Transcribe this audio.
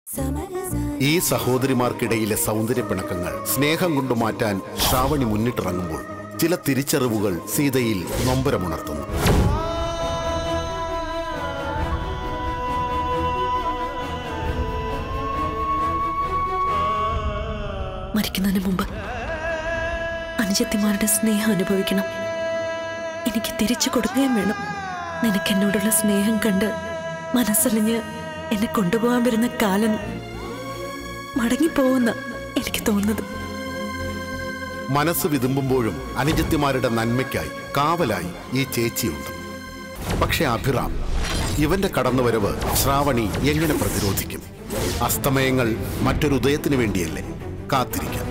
ഈ സഹോദരിമാർക്കിടയിലെ സൗന്ദര്യ പിണക്കങ്ങൾ സ്നേഹം കൊണ്ട് മാറ്റാൻ ശ്രാവണി മുന്നിട്ടിറങ്ങുമ്പോൾ ചില തിരിച്ചറിവുകൾ സീതയിൽ നൊമ്പരമുണർത്തുന്നു മരിക്കുന്നതിന് മുമ്പ് അനുജത്തിമാരുടെ സ്നേഹം അനുഭവിക്കണം എനിക്ക് തിരിച്ചു കൊടുക്കുകയും വേണം നിനക്ക് എന്നോടുള്ള സ്നേഹം കണ്ട് മനസ്സലിഞ്ഞ് എന്നെ കൊണ്ടുപോകാൻ വരുന്ന കാലം മടങ്ങിപ്പോകുന്ന എനിക്ക് തോന്നുന്നത് മനസ്സ് വിതുമ്പുമ്പോഴും അനുജത്തിമാരുടെ നന്മയ്ക്കായി കാവലായി ഈ ചേച്ചിയുണ്ട് പക്ഷെ അഭിറാം ഇവന്റെ കടന്നുവരവ് ശ്രാവണി എങ്ങനെ പ്രതിരോധിക്കും അസ്തമയങ്ങൾ മറ്റൊരു ഉദയത്തിനു വേണ്ടിയല്ലേ കാത്തിരിക്കാം